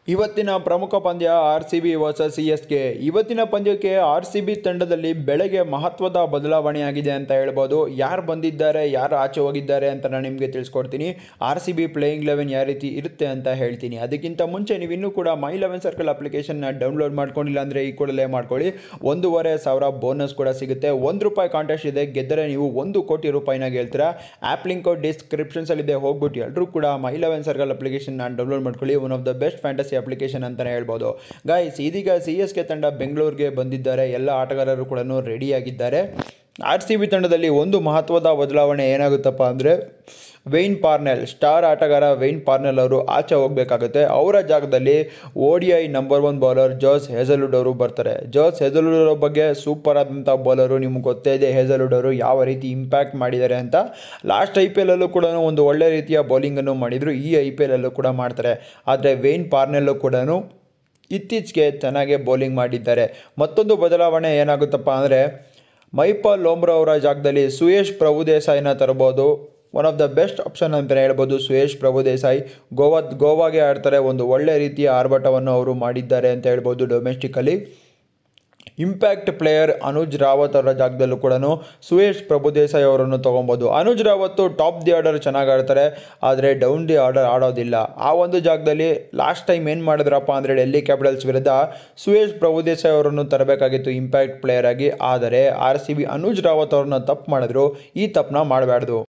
ಇವತ್ತಿನ ಪ್ರಮುಖ ಪಂದ್ಯ R C B versus C S K ಇವತ್ತಿನ ಪಂದ್ಯಕ್ಕೆ ಆರ್ ಸಿ ಬಿ ತಂಡದಲ್ಲಿ ಬೆಳಗ್ಗೆ ಮಹತ್ವದ ಬದಲಾವಣೆಯಾಗಿದೆ ಅಂತ ಹೇಳ್ಬೋದು ಯಾರು ಬಂದಿದ್ದಾರೆ ಯಾರು ಆಚೆ ಹೋಗಿದ್ದಾರೆ ಅಂತ ನಾನು ನಿಮಗೆ ತಿಳಿಸ್ಕೊಡ್ತೀನಿ R C B playing eleven ಯಾವ ರೀತಿ ಇರುತ್ತೆ ಅಂತ ಹೇಳ್ತೀನಿ ಅದಕ್ಕಿಂತ ಮುಂಚೆ ನೀವು ಇನ್ನೂ ಕೂಡ ಮೈ ಲೆವೆನ್ ಸರ್ಕಲ್ ಅಪ್ಲಿಕೇಶನ್ನ ಡೌನ್ಲೋಡ್ ಮಾಡ್ಕೊಂಡಿಲ್ಲ ಅಂದರೆ ಈ ಕೂಡಲೇ ಮಾಡ್ಕೊಳ್ಳಿ ಒಂದೂವರೆ ಸಾವಿರ ಬೋನಸ್ ಕೂಡ ಸಿಗುತ್ತೆ ಒಂದು ರೂಪಾಯಿ ಕಾಂಟೆಸ್ಟ್ ಇದೆ ಗೆದ್ದರೆ ನೀವು ಒಂದು ಕೋಟಿ ರೂಪಾಯಿನ ಗೆಲ್ತೀರಾ ಆ್ಯಪ್ ಲಿಂಕ್ ಡಿಸ್ಕ್ರಿಪ್ಷನ್ಸಲ್ಲಿದೆ ಹೋಗ್ಬಿಟ್ಟು ಎಲ್ಲರೂ ಕೂಡ ಮೈ ಲೆವೆನ್ ಸರ್ಕಲ್ ಅಪ್ಲಿಕೇಶನ್ನ ಡೌನ್ಲೋಡ್ ಮಾಡ್ಕೊಳ್ಳಿ one of the best fantasy application ಅಂತಲೇ ಹೇಳ್ಬೋದು ಗೈಸ್ ಇದೀಗ ಸಿ ಎಸ್ ಕೆ ತಂಡ ಬೆಂಗಳೂರಿಗೆ ಬಂದಿದ್ದಾರೆ ಎಲ್ಲ ಆಟಗಾರರು ಕೂಡ ರೆಡಿಯಾಗಿದ್ದಾರೆ ಆರ್ ಸಿ ಬಿ ತಂಡದಲ್ಲಿ ಒಂದು ಮಹತ್ವದ ಬದಲಾವಣೆ ಏನಾಗುತ್ತಪ್ಪ ಅಂದರೆ ವೆಯ್ನ್ ಪಾರ್ನೆಲ್ ಸ್ಟಾರ್ ಆಟಗಾರ ವೆಯ್ನ್ ಪಾರ್ನೆಲ್ ಅವರು ಆಚೆ ಹೋಗಬೇಕಾಗುತ್ತೆ ಅವರ ಜಾಗದಲ್ಲಿ O D I number one bowler Josh Hazlewood ಅವರು ಬರ್ತಾರೆ ಜೋಸ್ ಹೆಜಲ್ವುಡ್ ಅವರ ಬಗ್ಗೆ ಸೂಪರ್ ಆದಂಥ ಬೌಲರು ನಿಮ್ಗೆ ಗೊತ್ತೇ ಇದೆ ಹೆಜಲ್ವುಡ್ ಅವರು ಯಾವ ರೀತಿ ಇಂಪ್ಯಾಕ್ಟ್ ಮಾಡಿದ್ದಾರೆ ಅಂತ ಲಾಸ್ಟ್ ಐ ಪಿ ಎಲ್ಲಲ್ಲೂ ಕೂಡ ಒಂದು ಒಳ್ಳೆ ರೀತಿಯ ಬೌಲಿಂಗನ್ನು ಮಾಡಿದರು ಈ ಐ ಪಿ ಎಲ್ಲಲ್ಲೂ ಕೂಡ ಮಾಡ್ತಾರೆ ಆದರೆ ವೆಯ್ನ್ ಪಾರ್ನೆಲ್ಲು ಕೂಡ ಇತ್ತೀಚೆಗೆ ಚೆನ್ನಾಗೇ ಬೌಲಿಂಗ್ ಮಾಡಿದ್ದಾರೆ ಮತ್ತೊಂದು ಬದಲಾವಣೆ ಏನಾಗುತ್ತಪ್ಪ ಅಂದರೆ ಮೈಪಾಲ್ ಲೋಮ್ರಾ ಅವರ ಜಾಗದಲ್ಲಿ ಸುಯೇಶ್ ಪ್ರಭುದೇಸಾಯಿನ ತರ್ಬೋದು one of the best option ಅಂತಲೇ ಹೇಳ್ಬೋದು ಸುಯೇಶ್ ಪ್ರಭುದೇಸಾಯಿ ಗೋವಾ ಗೋವಾಗೆ ಆಡ್ತಾರೆ ಒಂದು ಒಳ್ಳೆ ರೀತಿಯ ಆರ್ಭಟವನ್ನು ಅವರು ಮಾಡಿದ್ದಾರೆ ಅಂತ ಹೇಳ್ಬೋದು domestically impact player Anuj Rawat ಅವರ ಜಾಗದಲ್ಲೂ ಕೂಡ ಸುಯೇಶ್ ಪ್ರಭುದೇಸಾಯಿ ಅವರನ್ನು ತೊಗೊಬೋದು Anuj Rawat top the order ಚೆನ್ನಾಗಿ ಆಡ್ತಾರೆ ಆದರೆ ಡೌನ್ ದಿ ಆರ್ಡರ್ ಆಡೋದಿಲ್ಲ ಆ ಒಂದು ಜಾಗದಲ್ಲಿ ಲಾಸ್ಟ್ ಟೈಮ್ ಏನು ಮಾಡಿದ್ರಪ್ಪ ಅಂದರೆ ಡೆಲ್ಲಿ ಕ್ಯಾಪಿಟಲ್ಸ್ ವಿರುದ್ಧ ಸುಯೇಶ್ ಪ್ರಭುದೇಸಾಯಿ ಅವರನ್ನು ತರಬೇಕಾಗಿತ್ತು ಇಂಪ್ಯಾಕ್ಟ್ ಪ್ಲೇಯರ್ ಆಗಿ ಆದರೆ R C B Anuj Rawat ಅವ್ರನ್ನ ತಪ್ಪು ಮಾಡಿದ್ರು ಈ ತಪ್ಪನ್ನ ಮಾಡಬಾರ್ದು